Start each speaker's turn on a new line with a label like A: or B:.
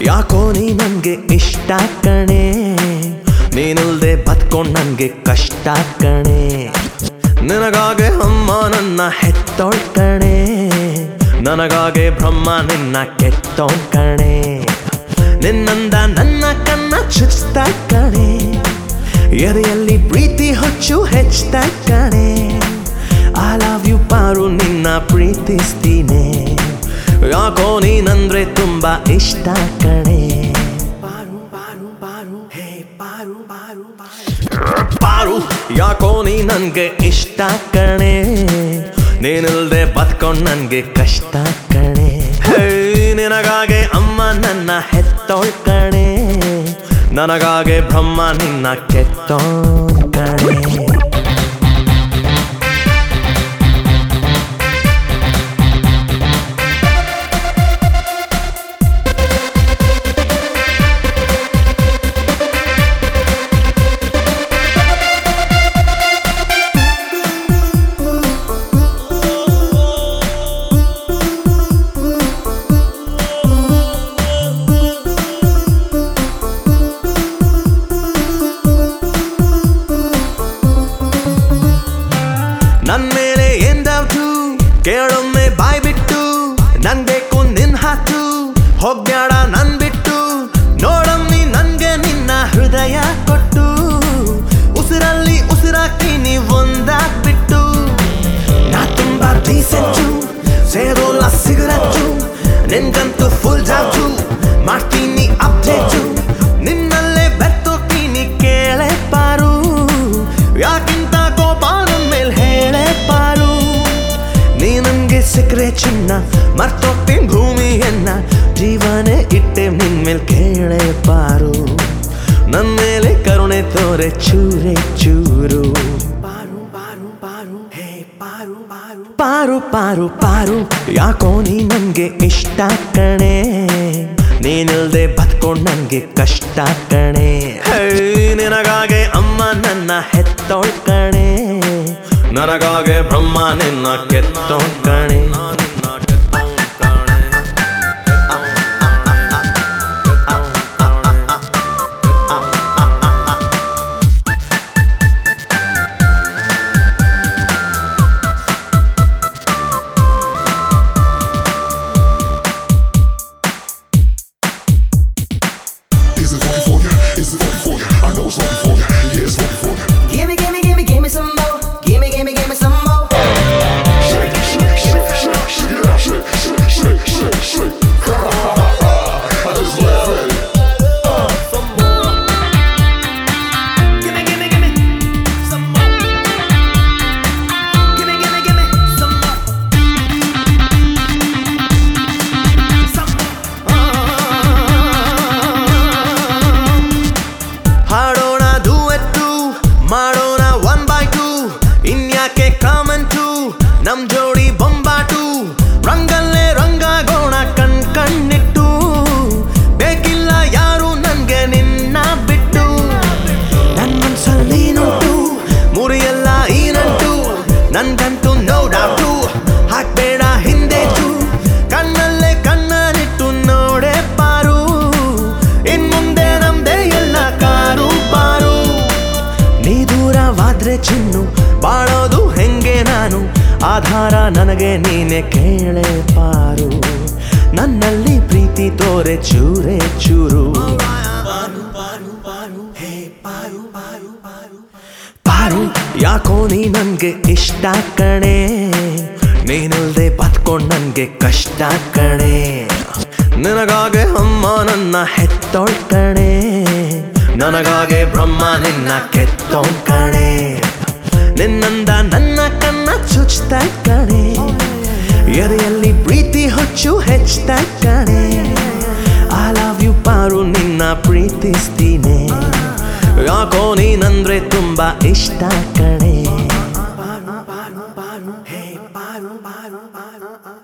A: ಯಾಕೋ ನೀ ನನ್ಗೆ ಇಷ್ಟ ಕಣೆ ನೀನಿಲ್ದೆ ಬದ್ಕೊಂಡ್ ನನ್ಗೆ ಕಷ್ಟ ಕಣೆ ನಿನಗಾಗೆ ಅಮ್ಮ ನನ್ನ ಹೆತ್ತೋಳ್ ಕಣೆ ನನಗಾಗೆ ಬ್ರಹ್ಮ ನಿನ್ನ ಕೆತ್ತೋಳ್ ಕಣೆ ನಿನ್ನಂದ ನನ್ನ ಕನ್ನ ಚುಚ್ತ ಕಣೆ ಎದೆಯಲ್ಲಿ ಪ್ರೀತಿ ಹೊಚ್ಚು ಹೆಚ್ಚ್ತ ಕಣೆ ಐ ಲವ್ ಯು ಪಾರು ನಿನ್ನ ಪ್ರೀತಿಸ್ತೀನಿ ಯಾಕೋ ನೀನಂದ್ರೆ ತುಂಬಾ ಇಷ್ಟ ಕಣೆ ಪಾರು ಪಾರು ಪಾರು ಹೇ ಪಾರು ಪಾರು ಪಾರು ಯಾಕೋ ನೀ ನನ್ಗೆ ಇಷ್ಟ ಕಣೆ ನೀನಿಲ್ದೆ ಬದ್ಕೊಂಡ್ ನನ್ಗೆ ಕಷ್ಟ ಕಣೆ ಹೇ ನಿನಗಾಗೆ ಅಮ್ಮ ನನ್ನ ಹೆತ್ತೋಳ್ ಕಣೆ ನನಗಾಗೆ ಬ್ರಹ್ಮ ನಿನ್ನ ಕೆತ್ತೋಳ್ ಕಣೆ ನನ್ ಮೇಲೆ ಏನ್ ಡೌಟು ಕೇಳೊಮ್ಮೆ ಬಾಯ್ ಬಿಟ್ಟು ನನ್ ಬೇಕು ನಿನ್ ಹಾತು ಹೋಗ್ಯಾಡ ನನ್ ಬಿಟ್ಟು ನೋಡಮ್ಮಿ ನನ್ಗೆ ನಿನ್ನ ಹೃದಯ ಕೊಟ್ಟು ಉಸಿರಲ್ಲಿ ಉಸಿರಾಕ್ತೀನಿ ಒಂದಾಗ್ಬಿಟ್ಟು ನಾ ತುಂಬಾ ಡೀಸೆಂಟು ಸೇರೋಲ್ಲ ಸಿಗರಟ್ಟು ನಿನ್ಗಂತೂ ಫುಲ್ ಜಾಜು ಮಾಡ್ತೀನಿ ಅಪ್ಡೇಟು ನಿನ್ನಲ್ಲೇ ಬೆರ್ತೋಗ್ತೀನಿ ಕೇಳೆ ಪಾರು ಯಾಕಿಂತ ಕೋಪ ನನ್ ಮೇಲ್ ಹೇಳೆ ಪಾರು ನೀ ನನ್ಗೆ ಸಿಕ್ಕರೆ ಚಿನ್ನ ಮರ್ತೋಗ್ತೀನಿ ಭೂಮಿಯನ್ನ ಜೀವನೇ ಇಟ್ಟೆ ನಿನ್ ಮೇಲ್ ಕೇಳೆ ಪಾರು ನನ್ ಮೇಲೆ ಕರುಣೆ ತೋರೆ ಚೂರೆ ಚೂರು ಪಾರು ಪಾರು ಪಾರು ಹೇ ಪಾರು ಪಾರು ಪಾರು ಪಾರು ಪಾರು ಯಾಕೋ ನೀ ನನ್ಗೆ ಇಷ್ಟ ಕಣೆ ನೀನಿಲ್ದೆ ಬದ್ಕೊಂಡ್ ನನ್ಗೆ ಕಷ್ಟ ಕಣೆ ಹೇ ನಿನಗಾಗೆ ಅಮ್ಮ ನನ್ನ ಹೆತ್ತೋಳ್ ಕಣೆ ನನಗಾಗೆ ಬ್ರಹ್ಮ ನಿನ್ನ ಕೆತ್ತೋಳ್ ಕಣೆ
B: Is it working for you? Is it working for you? I know it's working for you. Yeah, it's working for you.
C: Gimme, gimme, gimme, gimme some more. Gimme, gimme, gimme some more.
B: Shake, shake, shake, shake, shake it out. Shake, shake, shake, shake, shake. I just love it.
C: Gimme, gimme, gimme some more. Gimme, gimme, gimme some more. Some
A: ಹಾಡೋಣ duet ಮಾಡೋಣ one by two ಇನ್ಯಾಕೆ comment ನಮ್ ಜೋಡಿ ಬೊಂಬಾಟು ರಂಗಲ್ಲೇ ರಂಗಾಗೋಣ ಕಣ್ ಕಣ್ಣಿಟ್ಟು ಬೇಕಿಲ್ಲ ಯಾರು ನನ್ಗೆ ನಿನ್ನ ಬಿಟ್ಟು ನನ್ ಮನ್ಸಲ್ಲಿ ನೋಟು ಮುರಿಯಲ್ಲ ಈ ನಂಟು ನನ್ಗಂತೂ ನೋ ಡೌಟು ಹಾಕ್ಬೇಡ ಹಿಂದೆಟು ಕಣ್ಣಲ್ಲೇ ಕಣ್ಣನಿಟ್ಟು ನೋಡೆ ಪಾರು ಇನ್ ಮುಂದೆ ನಮ್ದೇ ಎಲ್ಲ ಕಾರು ಪಾರು ನೀ ದೂರವಾದ್ರೆ ಚಿನ್ನು ಬಾಳೋದು ಹೆಂಗೆ ನಾನು ಆಧಾರ ನನಗೆ ನೀನೆ ಕೇಳೆ ಪಾರು ನನ್ನಲ್ಲಿ ಪ್ರೀತಿ ತೋರೆ ಚೂರೆ ಚೂರು ಪಾರು ಯಾಕೋ ನೀ ನನ್ಗೆ ಇಷ್ಟ ಕಣೆ ನೀನಿಲ್ದೆ ಬದ್ಕೊಂಡ್ ನನ್ಗೆ ಕಷ್ಟ ಕಣೆ ನಿನಗಾಗೆ ಅಮ್ಮ ನನ್ನ ಹೆತ್ತೋಳ್ ಕಣೆ ನನಗಾಗೆ ಬ್ರಹ್ಮ ನಿನ್ನ ಕೆತ್ತೋಳ್ ಕಣೆ ನಿನ್ನಂದ ನನ್ನ ಕನ್ನ ಚುಚ್ತ ಕಣೆ ಎದೆಯಲ್ಲಿ ಪ್ರೀತಿ ಹೊಚ್ಚು ಹೆಚ್ಚ್ತ ಕಣೆ ಐ ಲವ್ ಯು ಪಾರು ನಿನ್ನ ಪ್ರೀತಿಸ್ತೀನಿ ಯಾಕೋ ನೀನಂದ್ರೆ ತುಂಬಾ ಇಷ್ಟ ಕಣೆ